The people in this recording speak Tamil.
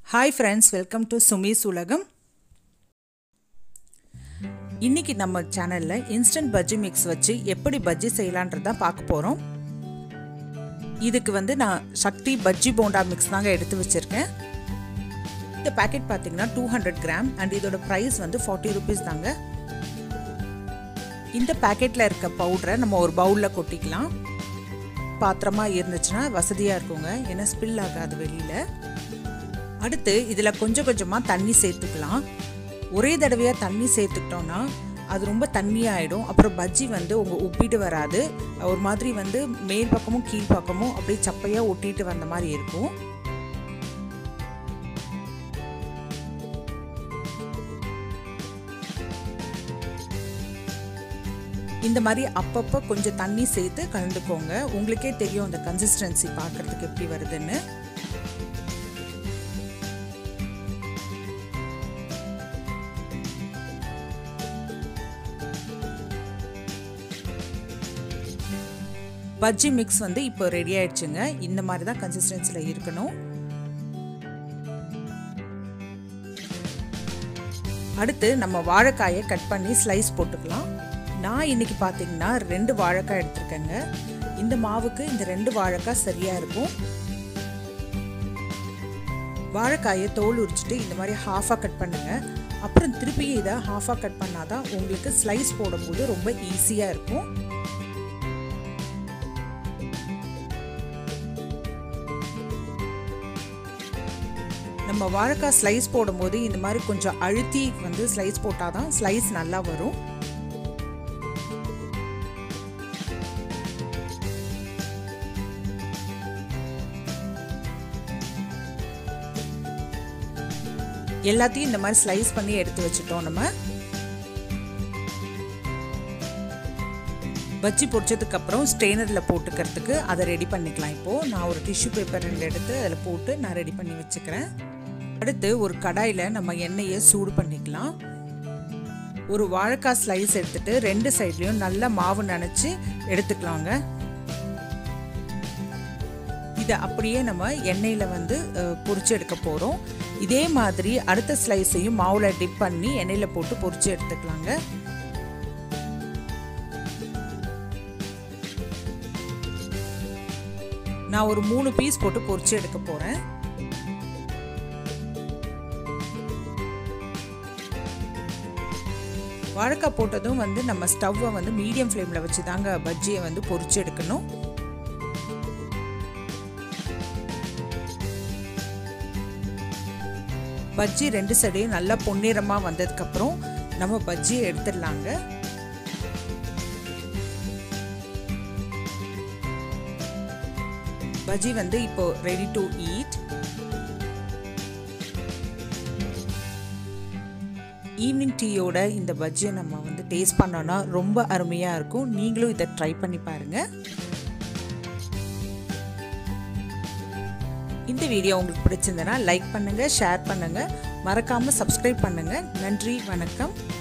hi friends welcome to Sumi's உலகம் இன்னைக்கு நம்ம சேனலில் இன்ஸ்டன்ட் பஜ்ஜி மிக்ஸ் வச்சு எப்படி பஜ்ஜி செய்யலான்றத பார்க்க போகிறோம் இதுக்கு வந்து நான் சக்தி பஜ்ஜி போண்டா மிக்ஸ் தாங்க எடுத்து வச்சுருக்கேன் இந்த பேக்கெட் பார்த்தீங்கன்னா டூ ஹண்ட்ரட் கிராம் அண்ட் இதோட ப்ரைஸ் வந்து ஃபார்ட்டி ருபீஸ் தாங்க இந்த பேக்கெட்டில் இருக்க பவுடரை நம்ம ஒரு பவுலில் கொட்டிக்கலாம் பாத்திரமாக இருந்துச்சுன்னா வசதியாக இருக்குங்க ஏன்னா ஸ்பில் ஆகாது வெளியில் அடுத்து இதில் கொஞ்சம் கொஞ்சமாக தண்ணி சேர்த்துக்கலாம் ஒரே தடவையாக தண்ணி சேர்த்துக்கிட்டோன்னா அது ரொம்ப தண்ணியாகிடும் அப்புறம் பஜ்ஜி வந்து உங்கள் உப்பிட்டு வராது ஒரு மாதிரி வந்து மேல் பக்கமும் கீழ் பக்கமும் அப்படியே சப்பையாக ஒட்டிட்டு வந்த மாதிரி இருக்கும் இந்த மாதிரி அப்பப்போ கொஞ்சம் தண்ணி சேர்த்து கலந்துக்கோங்க உங்களுக்கே தெரியும் அந்த கன்சிஸ்டன்சி பார்க்குறதுக்கு எப்படி வருதுன்னு பஜ்ஜி மிக்ஸ் வந்து இப்போ ரெடி ஆயிடுச்சுங்க இந்த மாதிரி தான் கன்சிஸ்டன்சியில் இருக்கணும் அடுத்து நம்ம வாழைக்காயை கட் பண்ணி ஸ்லைஸ் போட்டுக்கலாம் நான் இன்னைக்கு பார்த்தீங்கன்னா ரெண்டு வாழைக்காய் எடுத்திருக்கேங்க இந்த மாவுக்கு இந்த ரெண்டு வாழைக்காய் சரியாக இருக்கும் வாழைக்காயை தோல் உரிச்சிட்டு இந்த மாதிரி ஹாஃபாக கட் பண்ணுங்கள் அப்புறம் திருப்பி இதை ஹாஃபாக கட் பண்ணாதான் உங்களுக்கு ஸ்லைஸ் போடும்போது ரொம்ப ஈஸியாக இருக்கும் நம்ம வாழைக்காய் ஸ்லைஸ் போடும்போது இந்த மாதிரி கொஞ்சம் அழுத்தி வந்து ஸ்லைஸ் போட்டால் தான் ஸ்லைஸ் நல்லா வரும் எல்லாத்தையும் இந்த மாதிரி ஸ்லைஸ் பண்ணி எடுத்து வச்சுட்டோம் நம்ம வச்சு பொடிச்சதுக்கு அப்புறம் ஸ்ட்ரெயினரில் போட்டுக்கிறதுக்கு அதை ரெடி பண்ணிக்கலாம் இப்போது நான் ஒரு டிஷ்யூ பேப்பர் ரெண்டு எடுத்து அதில் போட்டு நான் ரெடி பண்ணி வச்சுக்கிறேன் அடுத்து ஒரு கடாயில் நம்ம எண்ணெயை சூடு பண்ணிக்கலாம் ஒரு வாழைக்காய் ஸ்லைஸ் எடுத்துட்டு ரெண்டு சைட்லேயும் நல்லா மாவு நினச்சி எடுத்துக்கலாங்க இதை அப்படியே நம்ம எண்ணெயில் வந்து பொரிச்சு எடுக்க போகிறோம் இதே மாதிரி அடுத்த ஸ்லைஸையும் மாவில் டிப் பண்ணி எண்ணெயில் போட்டு பொரிச்சு எடுத்துக்கலாங்க நான் ஒரு மூணு பீஸ் போட்டு பொரிச்சு எடுக்க போகிறேன் வாழைக்காய் போட்டதும் வந்து நம்ம ஸ்டவ்வை வந்து மீடியம் ஃப்ளேமில் வச்சு தாங்க பஜ்ஜியை வந்து பொரிச்சு எடுக்கணும் பஜ்ஜி ரெண்டு சைடையும் நல்லா பொன்னிறமாக வந்ததுக்கப்புறம் நம்ம பஜ்ஜியை எடுத்துடலாங்க பஜ்ஜி வந்து இப்போ ரெடி டு ஈட் ஈவினிங் டீயோட இந்த பஜ்ஜியை நம்ம வந்து டேஸ்ட் பண்ணோன்னா ரொம்ப அருமையாக இருக்கும் நீங்களும் இதை ட்ரை பண்ணி பாருங்கள் இந்த வீடியோ உங்களுக்கு பிடிச்சிருந்தனா லைக் பண்ணுங்கள் ஷேர் பண்ணுங்கள் மறக்காமல் சப்ஸ்கிரைப் பண்ணுங்கள் நன்றி வணக்கம்